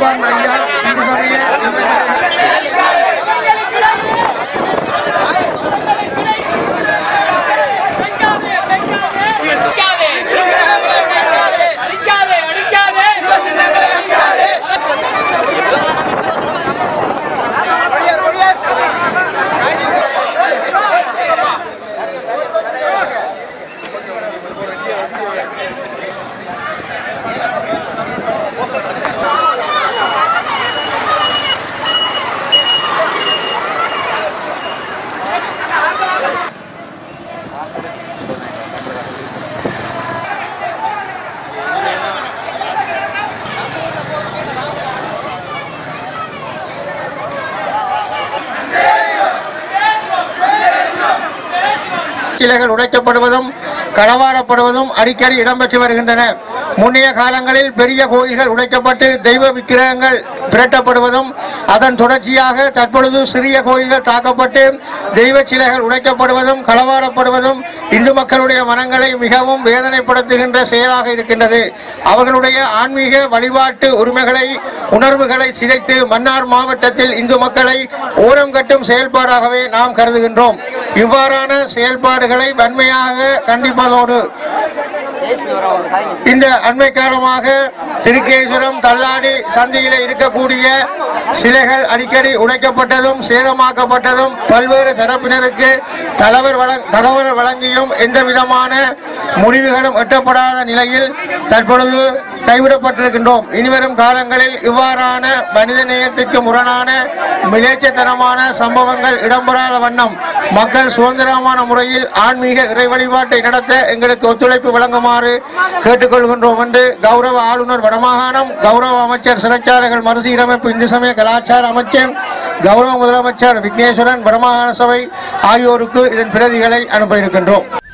Japan ஐயா இந்து சமய இவர்களுடைய அடிக்காதே அடிக்காதே அடிக்காதே சிலைகள் உடைக்கப்படுவதும் களவாடப்படுவதும் அடிக்கடி இடம்பெற்று வருகின்றன முன்னைய காலங்களில் பெரிய கோயில்கள் உடைக்கப்பட்டு தெய்வ விக்கிரகங்கள் பிரட்டப்படுவதும் அதன் தொடர்ச்சியாக தற்பொழுது சிறிய கோயில்கள் தாக்கப்பட்டு தெய்வ சிலைகள் உடைக்கப்படுவதும் களவாடப்படுவதும் இந்து மக்களுடைய மனங்களை மிகவும் வேதனைப்படுத்துகின்ற செயலாக இருக்கின்றது அவர்களுடைய ஆன்மீக வழிபாட்டு உரிமைகளை உணர்வுகளை சிதைத்து மன்னார் மாவட்டத்தில் இந்து மக்களை ஓரம் கட்டும் செயல்பாடாகவே நாம் கருதுகின்றோம் இவ்வாறான செயல்பாடுகளை வன்மையாக கண்டிப்பதோடு இந்த அண்மை காலமாக திருக்கேஸ்வரம் தள்ளாடி சந்தையில் இருக்கக்கூடிய சிலைகள் அடிக்கடி உடைக்கப்பட்டதும் சேதமாக்கப்பட்டதும் பல்வேறு தரப்பினருக்கு தலைவர் வழ- தகவல் வழங்கியும் எந்த விதமான முடிவுகளும் எட்டப்படாத நிலையில் தற்பொழுது கைவிடப்பட்டிருக்கின்றோம் இனிவரும் காலங்களில் இவ்வாறான மனித நேயத்திற்கு முரணான மிலேச்சத்தனமான சம்பவங்கள் இடம்பெறாத வண்ணம் மக்கள் சுதந்திரமான முறையில் ஆன்மீக இறை வழிபாட்டை நடத்த எங்களுக்கு ஒத்துழைப்பு வழங்குமாறு கேட்டுக்கொள்கின்றோம் என்று கௌரவ ஆளுநர் வடமாகாணம் கௌரவ அமைச்சர் சிறைச்சாலைகள் மறுசீரமைப்பு இந்து சமய கலாச்சார அமைச்சர் கௌரவ முதலமைச்சர் விக்னேஸ்வரன் வடமாகாண சபை ஆகியோருக்கு இதன் பிரதிகளை அனுப்ப இருக்கின்றோம்